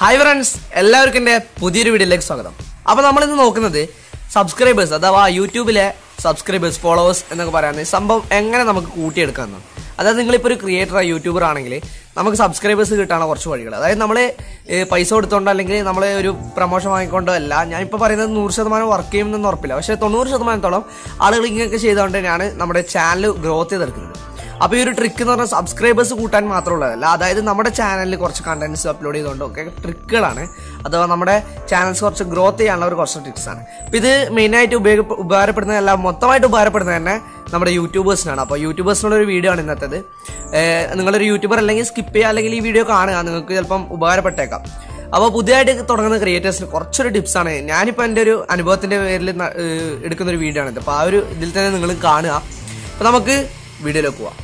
hi friends എല്ലാവർക്കും എൻ്റെ പുതിയൊരു വീഡിയോയിലേക്ക് സ്വാഗതം അപ്പോൾ നമ്മളിന്ന് നോക്കുന്നത് സബ്സ്ക്രൈബേഴ്സ് അഥവാ യൂട്യൂബിലെ സബ്സ്ക്രൈബേഴ്സ് ഫോളോവേഴ്സ് എന്നൊക്കെ പറയുന്നത് സംഭവം എങ്ങനെ നമുക്ക് കൂട്ടിയെടുക്കാമെന്നാണ് അതായത് നിങ്ങളിപ്പോൾ ഒരു ക്രിയേറ്റർ യൂട്യൂബർ ആണെങ്കിൽ നമുക്ക് സബ്സ്ക്രൈബേഴ്സ് കിട്ടാനുള്ള കുറച്ച് വഴികൾ അതായത് നമ്മൾ പൈസ കൊടുത്തോണ്ടോ അല്ലെങ്കിൽ നമ്മൾ ഒരു പ്രൊമോഷൻ വാങ്ങിക്കൊണ്ടോ അല്ല ഞാനിപ്പോൾ പറയുന്നത് നൂറ് ശതമാനം വർക്ക് ചെയ്യുമെന്നൊന്നും ഉറപ്പില്ല പക്ഷേ തൊണ്ണൂറ് ശതമാനത്തോളം ആളുകൾ ഇങ്ങനെയൊക്കെ ചെയ്തുകൊണ്ട് തന്നെയാണ് നമ്മുടെ ചാനൽ ഗ്രോത്ത് ചെയ്തെടുക്കുന്നത് അപ്പോൾ ഈ ഒരു ട്രിക്ക് എന്ന് പറഞ്ഞാൽ സബ്സ്ക്രൈബേഴ്സ് കൂട്ടാൻ മാത്രമുള്ളതല്ല അതായത് നമ്മുടെ ചാനലിൽ കുറച്ച് കണ്ടന്റ്സ് അപ്ലോഡ് ചെയ്തുകൊണ്ടൊക്കെ ട്രിക്കുകളാണ് അഥവാ നമ്മുടെ ചാനൽസ് കുറച്ച് ഗ്രോത്ത് ചെയ്യാനുള്ള ഒരു കുറച്ച് ട്രിക്സ് ആണ് അപ്പോൾ ഇത് മെയിനായിട്ട് ഉപയോഗ ഉപകാരപ്പെടുന്നതല്ല മൊത്തമായിട്ട് ഉപകാരപ്പെടുന്നത് തന്നെ നമ്മുടെ യൂട്യൂബേഴ്സിനാണ് അപ്പോൾ യൂട്യൂബേഴ്സിനുള്ള ഒരു വീഡിയോ ആണ് ഇന്നത്തേത് ഏഹ് നിങ്ങളൊരു യൂട്യൂബർ അല്ലെങ്കിൽ സ്കിപ്പ് ചെയ്യുക അല്ലെങ്കിൽ ഈ വീഡിയോ കാണുക നിങ്ങൾക്ക് ചിലപ്പം ഉപകാരപ്പെട്ടേക്കാം അപ്പോൾ പുതിയതായിട്ട് തുടങ്ങുന്ന ക്രിയേറ്റേഴ്സിന് കുറച്ചൊരു ടിപ്സാണ് ഞാനിപ്പോൾ എൻ്റെ ഒരു അനുഭവത്തിൻ്റെ പേരിൽ ന- ഏഹ് എടുക്കുന്ന ഒരു വീഡിയോ ആണിത് അപ്പോൾ ആ ഒരു ഇതിൽ തന്നെ നിങ്ങൾ കാണുക അപ്പോൾ നമുക്ക് വീഡിയോയിലേക്ക് പോവാം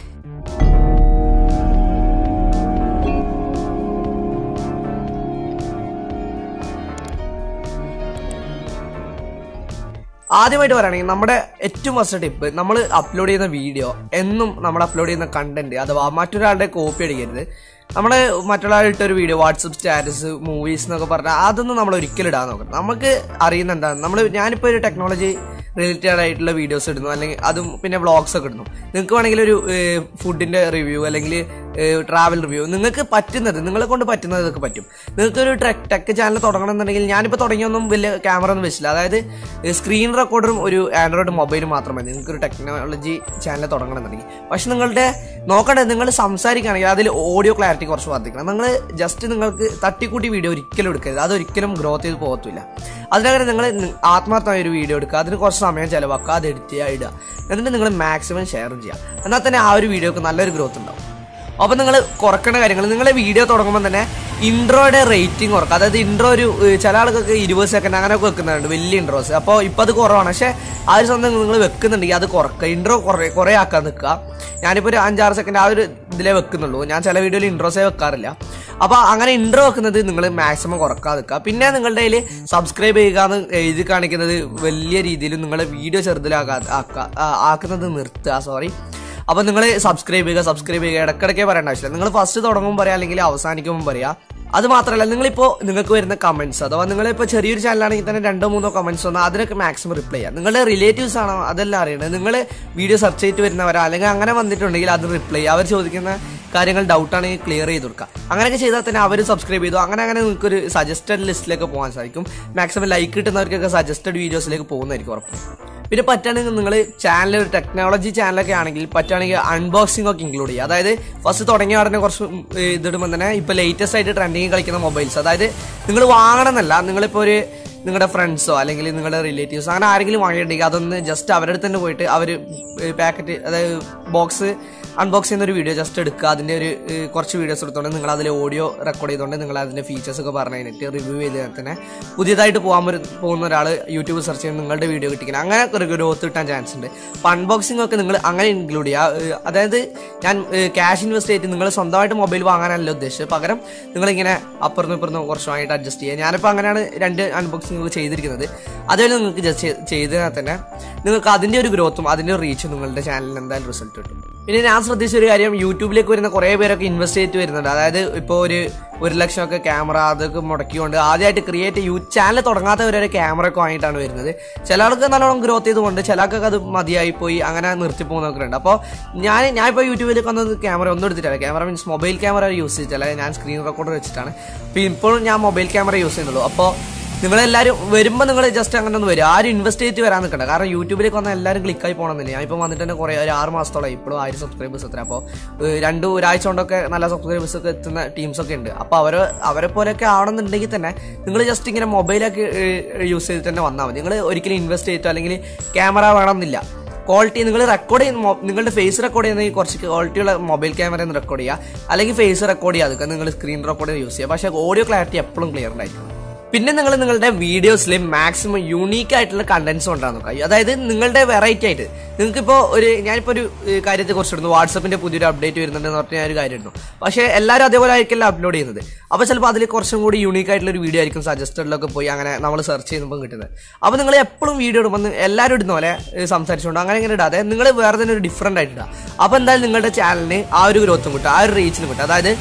ആദ്യമായിട്ട് പറയുകയാണെങ്കിൽ നമ്മുടെ ഏറ്റവും ഫസ്റ്റ് ടിപ്പ് നമ്മൾ അപ്ലോഡ് ചെയ്യുന്ന വീഡിയോ എന്നും നമ്മൾ അപ്ലോഡ് ചെയ്യുന്ന കണ്ടന്റ് അഥവാ മറ്റൊരാളുടെ കോപ്പി അടിക്കരുത് നമ്മൾ മറ്റൊരാളിട്ട ഒരു വീഡിയോ വാട്സപ്പ് സ്റ്റാറ്റസ് മൂവീസ് എന്നൊക്കെ പറഞ്ഞാൽ അതൊന്നും നമ്മൾ ഒരിക്കലും ഇടാൻ നോക്കണം നമുക്ക് അറിയുന്ന എന്താണ് നമ്മൾ ഞാനിപ്പോൾ ഒരു ടെക്നോളജി റിലേറ്റഡ് ആയിട്ടുള്ള വീഡിയോസ് ഇടുന്നു അല്ലെങ്കിൽ അതും പിന്നെ വ്ളോഗ്സ് ഒക്കെ ഇടുന്നു നിങ്ങൾക്ക് വേണമെങ്കിൽ ഒരു ഫുഡിന്റെ റിവ്യൂ അല്ലെങ്കിൽ ട്രാവൽ റിവ്യൂ നിങ്ങൾക്ക് പറ്റുന്നത് നിങ്ങളെ കൊണ്ട് പറ്റുന്നതൊക്കെ പറ്റും നിങ്ങൾക്ക് ഒരു ടെക് ടെക് ചാനൽ തുടങ്ങണമെന്നുണ്ടെങ്കിൽ ഞാനിപ്പോൾ തുടങ്ങിയൊന്നും വലിയ ക്യാമറ ഒന്നും വെച്ചില്ല അതായത് സ്ക്രീൻ റെക്കോർഡറും ഒരു ആൻഡ്രോയിഡ് മൊബൈലും മാത്രമേ നിങ്ങൾക്ക് ഒരു ടെക്നോളജി ചാനൽ തുടങ്ങണമെന്നുണ്ടെങ്കിൽ പക്ഷെ നിങ്ങളുടെ നോക്കണ്ടേ നിങ്ങൾ സംസാരിക്കുകയാണെങ്കിൽ അതിൽ ഓഡിയോ ക്ലാരിറ്റി കുറച്ച് വർദ്ധിക്കണം നിങ്ങൾ ജസ്റ്റ് നിങ്ങൾക്ക് തട്ടിക്കൂട്ടി വീഡിയോ ഒരിക്കലും എടുക്കരുത് അതൊരിക്കലും ഗ്രോത്ത് ചെയ്ത് പോകത്തില്ല അതിനകത്ത് നിങ്ങൾ ആത്മാർത്ഥമായ ഒരു വീഡിയോ എടുക്കുക അതിന് കുറച്ച് സമയം ചിലവാക്കുക അത് എഡിറ്റ് ചെയ്യുക ഇടുക എന്നിട്ട് നിങ്ങൾ മാക്സിമം ഷെയർ ചെയ്യുക എന്നാൽ തന്നെ ആ ഒരു വീഡിയോക്ക് നല്ലൊരു ഗ്രോത്ത് ഉണ്ടാവും അപ്പോൾ നിങ്ങൾ കുറക്കേണ്ട കാര്യങ്ങൾ നിങ്ങൾ വീഡിയോ തുടങ്ങുമ്പോൾ തന്നെ ഇൻട്രോയുടെ റേറ്റിംഗ് കുറക്കുക അതായത് ഇൻട്രോ ഒരു ഏഹ്, ചില ആൾക്കൊക്കെ ഇരുപത് സെക്കൻഡ് അങ്ങനെയൊക്കെ വെക്കുന്നുണ്ട് വലിയ ഇൻട്രോസ് അപ്പോൾ ഇപ്പോൾ അത് കുറവാണ് പക്ഷേ ആ ഒരു സമയം നിങ്ങൾ വെക്കുന്നുണ്ടെങ്കിൽ അത് കുറക്കുക ഇൻട്രോ കുറേ കുറേ ആക്കാൻ നിൽക്കുക ഞാനിപ്പോൾ ഒരു അഞ്ചാറ് സെക്കൻഡ് ആ ഒരു ഇതിലേ വെക്കുന്നുള്ളൂ ഞാൻ ചില വീഡിയോയിൽ ഇൻട്രോസേ വെക്കാറില്ല അപ്പോൾ അങ്ങനെ ഇൻട്രോ വെക്കുന്നത് നിങ്ങൾ മാക്സിമം കുറക്കാതെ നിൽക്കുക പിന്നെ നിങ്ങളുടെ കയ്യിൽ സബ്സ്ക്രൈബ് ചെയ്യുക എന്ന് എഴുതി കാണിക്കുന്നത് വലിയ രീതിയിൽ നിങ്ങളുടെ വീഡിയോ ചെറുതിലാക്കാ ആക്കുക ആ, ആക്കുന്നത് നിർത്തുക സോറി അപ്പോൾ നിങ്ങൾ സബ്സ്ക്രൈബ് ചെയ്യുക സബ്സ്ക്രൈബ് ചെയ്യുക ഇടയ്ക്കിടയ്ക്ക് പറയേണ്ട ആവശ്യമില്ല നിങ്ങൾ ഫസ്റ്റ് തുടങ്ങുമ്പോൾ പറയാം അല്ലെങ്കിൽ അവസാനിക്കുമ്പോൾ പറയാം അത് മാത്രമല്ല നിങ്ങളിപ്പോൾ നിങ്ങൾക്ക് വരുന്ന കമന്റ്സ് അഥവാ നിങ്ങളിപ്പോൾ ചെറിയൊരു ചാനലാണെങ്കിൽ തന്നെ രണ്ടോ മൂന്നോ കമന്റ്സ് വന്നാൽ അതിനൊക്കെ മാക്സിമം റിപ്ലൈ ചെയ്യാം നിങ്ങളുടെ റിലേറ്റീവ്സ് ആണോ അതെല്ലാം അറിയണത് നിങ്ങൾ വീഡിയോ സെർച്ച് ചെയ്തിട്ട് വരുന്നവരോ അല്ലെങ്കിൽ അങ്ങനെ വന്നിട്ടുണ്ടെങ്കിൽ അത് റിപ്ലൈ ചെയ്യുക അവർ ചോദിക്കുന്ന കാര്യങ്ങൾ ഡൗട്ട് ആണെങ്കിൽ ക്ലിയർ ചെയ്ത് കൊടുക്കുക അങ്ങനെയൊക്കെ ചെയ്താൽ തന്നെ അവർ സബ്സ്ക്രൈബ് ചെയ്തു അങ്ങനെ അങ്ങനെ നിങ്ങൾക്ക് ഒരു സജസ്റ്റഡ് ലിസ്റ്റിലേക്ക് പോകാൻ സാധിക്കും മാക്സിമം ലൈക്ക് കിട്ടുന്നവർക്കൊക്കെ സജസ്റ്റഡ് വീഡിയോസിലേക്ക് പോകുന്നതായിരിക്കും ഉറപ്പ് പിന്നെ പറ്റുകയാണെങ്കിൽ നിങ്ങൾ ചാനൽ ഒരു ടെക്നോളജി ചാനലൊക്കെ ആണെങ്കിൽ പറ്റുകയാണെങ്കിൽ അൺബോക്സിംഗ് ഒക്കെ ഇൻക്ലൂഡ് ചെയ്യുക അതായത് ഫസ്റ്റ് തുടങ്ങിയ ഉടനെ കുറച്ച് ഉം, ഏ, ഇതിടുമ്പോൾ തന്നെ ഇപ്പോൾ ലേറ്റസ്റ്റ് ആയിട്ട് ട്രെൻഡിങ് കളിക്കുന്ന മൊബൈൽസ് അതായത് നിങ്ങൾ വാങ്ങണമെന്നല്ല നിങ്ങളിപ്പോൾ ഒരു നിങ്ങളുടെ ഫ്രണ്ട്സോ അല്ലെങ്കിൽ നിങ്ങളുടെ റിലേറ്റീവ്സ് അങ്ങനെ ആരെങ്കിലും വാങ്ങിയിട്ടുണ്ടെങ്കിൽ അതൊന്ന് ജസ്റ്റ് അവരുടെ അടുത്ത് തന്നെ പോയിട്ട് അവർ പാക്കറ്റ് അതായത് ബോക്സ് അൺബോക്സ് ചെയ്യുന്ന ഒരു വീഡിയോ ജസ്റ്റ് എടുക്കുക അതിൻ്റെ ഒരു ഏ, കുറച്ച് വീഡിയോസ് എടുത്തുകൊണ്ട് നിങ്ങൾ അതിൽ ഓഡിയോ റെക്കോർഡ് ചെയ്തുകൊണ്ട് നിങ്ങൾ അതിൻ്റെ ഫീച്ചേഴ്സ് ഒക്കെ പറഞ്ഞു കഴിഞ്ഞിട്ട് റിവ്യൂ ചെയ്ത് തന്നെ പുതിയതായിട്ട് പോകാൻ വരു- പോകുന്ന ഒരാൾ യൂട്യൂബ് സെർച്ച് ചെയ്ത് നിങ്ങളുടെ വീഡിയോ കിട്ടിക്കണം അങ്ങനെ ഒരു ഗ്രോത്ത് കിട്ടാൻ ചാൻസ് ഉണ്ട് അപ്പോൾ അൺബോക്സിംഗ് ഒക്കെ നിങ്ങൾ അങ്ങനെ ഇൻക്ലൂഡ് ചെയ്യുക ഏ, അതായത് ഞാൻ ക്യാഷ് ഇൻവെസ്റ്റ് ചെയ്തിട്ട് നിങ്ങൾ സ്വന്തമായിട്ട് മൊബൈൽ വാങ്ങാനല്ല ഉദ്ദേശിച്ചത് പകരം നിങ്ങളിങ്ങനെ അപ്പുറത്തും ഇപ്പുറത്തും കുറച്ച് വാങ്ങിയിട്ട് അഡ്ജസ്റ്റ് ചെയ്യുക ഞാനിപ്പോൾ അങ്ങനെയാണ് രണ്ട് അൺബോക്സിംഗ് ഒക്കെ ചെയ്തിരിക്കുന്നത് അതുപോലെ നിങ്ങൾക്ക് ജസ്റ്റ് ചെയ്തതിനാൽ തന്നെ നിങ്ങൾക്ക് അതിൻ്റെ ഒരു ഗ്രോത്തും അതിൻ്റെ ഒരു റീച്ചും നിങ്ങളുടെ ചാനലിന് എന്തായാലും റിസൾട്ട് കിട്ടും പിന്നെ ഞാൻ ശ്രദ്ധിച്ച ഒരു കാര്യം യൂട്യൂബിലേക്ക് വരുന്ന കുറേ പേരൊക്കെ ഇൻവെസ്റ്റ് ചെയ്തിട്ട് വരുന്നുണ്ട് അതായത് ഇപ്പോൾ ഒരു ഒരു ലക്ഷമൊക്കെ ക്യാമറ അതൊക്കെ മുടക്കിക്കൊണ്ട് ആദ്യമായിട്ട് ക്രിയേറ്റ് യൂ ചാനൽ തുടങ്ങാത്തവരെ ക്യാമറ ഒക്കെ വാങ്ങിയിട്ടാണ് വരുന്നത് ചില ആൾക്ക് നല്ലോണം ഗ്രോത്ത് ചെയ്തുകൊണ്ട് ചില ആൾക്കൊക്കെ അത് മതിയായി പോയി അങ്ങനെ നിർത്തി പോകുന്നവരൊക്കെ ഉണ്ട് അപ്പോൾ ഞാൻ ഞാൻ ഇപ്പോൾ യൂട്യൂബിലേക്ക് വന്നത് ക്യാമറ ഒന്നും എടുത്തിട്ടില്ല camera means mobile camera use ചെയ്തിട്ടില്ല ഞാൻ സ്ക്രീൻ റെക്കോർഡർ വെച്ചിട്ടാണ് അപ്പോൾ ഇപ്പോഴും ഞാൻ മൊബൈൽ ക്യാമറ യൂസ് ചെയ്യുന്നുള്ളൂ അപ്പോൾ നിങ്ങളെല്ലാവരും വരുമ്പോൾ നിങ്ങൾ ജസ്റ്റ് അങ്ങനെ ഒന്ന് വരും ആരും ഇൻവെസ്റ്റ് ചെയ്തിട്ട് വരാൻ നിൽക്കണ്ട കാരണം യൂട്യൂബിലേക്ക് വന്നാൽ എല്ലാവരും ക്ലിക്കായി പോകണമെന്നില്ല ഞാൻ ഇപ്പോൾ വന്നിട്ട് തന്നെ കുറേ ഒരു ആറ് മാസത്തോളം ഇപ്പോഴും ആയിരം സബ്സ്ക്രൈബേഴ്സ് എത്ര അപ്പോൾ രണ്ട് ഒരാഴ്ച കൊണ്ടൊക്കെ നല്ല സബ്സ്ക്രൈബേഴ്സ് ഒക്കെ എത്തുന്ന ടീംസ് ഒക്കെ ഉണ്ട് അപ്പോൾ അവർ അവരെ പോലെയൊക്കെ ആവണമെന്നുണ്ടെങ്കിൽ തന്നെ നിങ്ങൾ ജസ്റ്റ് ഇങ്ങനെ മൊബൈലൊക്കെ യൂസ് ചെയ്തിട്ട് തന്നെ വന്നാൽ മതി നിങ്ങൾ ഒരിക്കലും ഇൻവെസ്റ്റ് ചെയ്തിട്ടോ അല്ലെങ്കിൽ ക്യാമറ വേണമെന്നില്ല ക്വാളിറ്റി നിങ്ങൾ റെക്കോർഡ് ചെയ്യുന്ന മൊ- നിങ്ങളുടെ ഫേസ് റെക്കോർഡ് ചെയ്യുന്ന കുറച്ച് ക്വാളിറ്റിയുള്ള മൊബൈൽ ക്യാമറയിൽ നിന്ന് റെക്കോർഡ് ചെയ്യുക അല്ലെങ്കിൽ ഫേസ് റെക്കോർഡ് ചെയ്യുക അതൊക്കെ നിങ്ങൾ സ്ക്രീൻ റെക്കോർഡ് യൂസ് ചെയ്യുക പക്ഷേ ഓഡിയോ ക്ലാരിറ്റി എപ്പോഴും ക്ലിയർ ഉണ്ടായിരിക്കും പിന്നെ നിങ്ങൾ നിങ്ങളുടെ വീഡിയോസിൽ മാക്സിമം യൂണീക്ക് ആയിട്ടുള്ള കണ്ടന്റ്സ് കൊണ്ടാണ് നോക്കുക അതായത് നിങ്ങളുടെ വെറൈറ്റി ആയിട്ട് നിങ്ങൾക്കിപ്പോൾ ഒരു ഞാനിപ്പോൾ ഒരു ഏഹ്, കാര്യത്തെ കുറിച്ച് ഇടുന്നു വാട്സപ്പിന്റെ പുതിയൊരു അപ്ഡേറ്റ് വരുന്നുണ്ടെന്ന് പറഞ്ഞാൽ ഞാൻ ഒരു കാര്യം ഇടുന്നു പക്ഷേ എല്ലാവരും അതേപോലെ ആയിരിക്കില്ല അപ്ലോഡ് ചെയ്യുന്നത് അപ്പോൾ ചിലപ്പോൾ അതിൽ കുറച്ചും കൂടി യൂണീക്ക് ആയിട്ടുള്ള ഒരു വീഡിയോ ആയിരിക്കും സജസ്റ്റഡിലൊക്കെ പോയി അങ്ങനെ നമ്മൾ സെർച്ച് ചെയ്യുമ്പോൾ കിട്ടുന്നത് അപ്പോൾ നിങ്ങൾ എപ്പോഴും വീഡിയോ ഇടുമ്പോൾ നി- എല്ലാവരും ഇടുന്ന പോലെ ഏഹ്, സംസാരിച്ചുകൊണ്ട് അങ്ങനെ ഇങ്ങനെ ഇടാതെ നിങ്ങൾ വേറെ തന്നെ ഒരു ഡിഫറെൻ്റ് ആയിട്ട് ഇടുക അപ്പോൾ എന്തായാലും നിങ്ങളുടെ ചാനലിന് ആ ഒരു ഗ്രോത്തും കിട്ടും ആ ഒരു റീച്ചിനും കിട്ടും അതായത്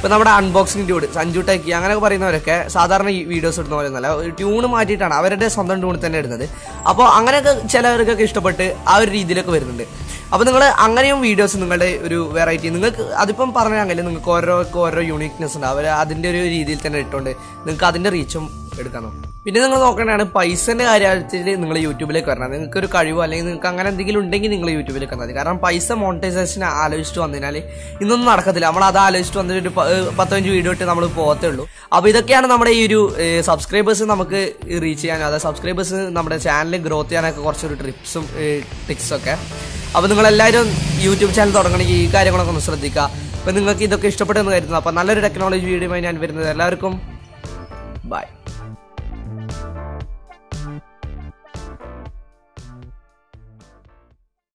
ഇപ്പൊ നമ്മുടെ അൺബോക്സിംഗ് ട്യൂഡ് സഞ്ജു ടെക്കി അങ്ങനെയൊക്കെ പറയുന്നവരൊക്കെ സാധാരണ ഈ വീഡിയോസ് ഇടുന്ന പോലെ ഒന്നല്ല ഒരു ട്യൂണ് മാറ്റിയിട്ടാണ് അവരുടെ സ്വന്തം ട്യൂണിൽ തന്നെ ഇടുന്നത് അപ്പോൾ അങ്ങനെയൊക്കെ ചിലവർക്കൊക്കെ ഇഷ്ടപ്പെട്ട് ആ ഒരു രീതിയിലൊക്കെ വരുന്നുണ്ട് അപ്പോൾ നിങ്ങൾ അങ്ങനെയും വീഡിയോസ് നിങ്ങളുടെ ഒരു വെറൈറ്റി നിങ്ങൾക്ക് അതിപ്പം പറഞ്ഞാൽ നിങ്ങൾക്ക് ഓരോ ഓരോ യൂണിക്നെസ് ഉണ്ട് അവർ അതിൻ്റെ ഒരു രീതിയിൽ തന്നെ ഇട്ടുകൊണ്ട് നിങ്ങൾക്ക് അതിൻ്റെ റീച്ചും എടുക്കണം പിന്നെ നിങ്ങൾ നോക്കേണ്ടതാണ് പൈസന്റെ കാര്യത്തിൽ നിങ്ങൾ യൂട്യൂബിലേക്ക് വരണം നിങ്ങൾക്ക് ഒരു കഴിവോ അല്ലെങ്കിൽ നിങ്ങൾക്ക് അങ്ങനെ എന്തെങ്കിലും ഉണ്ടെങ്കിൽ നിങ്ങൾ യൂട്യൂബിലേക്ക് വന്നാൽ മതി കാരണം പൈസ മോണിറ്റൈസേഷൻ ആലോചിച്ചിട്ട് വന്നതിനാൽ ഇന്നൊന്നും നടക്കത്തില്ല നമ്മൾ അത് ആലോചിച്ചിട്ട് വന്നിട്ട് ഒരു പ- ഏഹ് പത്തഞ്ച് വീഡിയോ ഇട്ട് നമ്മൾ പോകത്തേ ഉള്ളൂ അപ്പോൾ ഇതൊക്കെയാണ് നമ്മുടെ ഈ ഒരു സബ്സ്ക്രൈബേഴ്സ് നമുക്ക് റീച്ച് ചെയ്യാൻ അതായത് സബ്സ്ക്രൈബേഴ്സ് നമ്മുടെ ചാനൽ ഗ്രോത്ത് ചെയ്യാനൊക്കെ കുറച്ചൊരു ട്രിപ്സും ടിപ്സും ഒക്കെ അപ്പോൾ നിങ്ങൾ എല്ലാവരും യൂട്യൂബ് ചാനൽ തുടങ്ങണമെങ്കിൽ ഈ കാര്യങ്ങളൊക്കെ ഒന്ന് ശ്രദ്ധിക്കുക അപ്പോൾ നിങ്ങൾക്ക് ഇതൊക്കെ ഇഷ്ടപ്പെട്ടെന്ന് കരുതുന്നു അപ്പോൾ നല്ലൊരു ടെക്നോളജി വീഡിയോ ഞാൻ വരുന്നത് എല്ലാവർക്കും ബൈ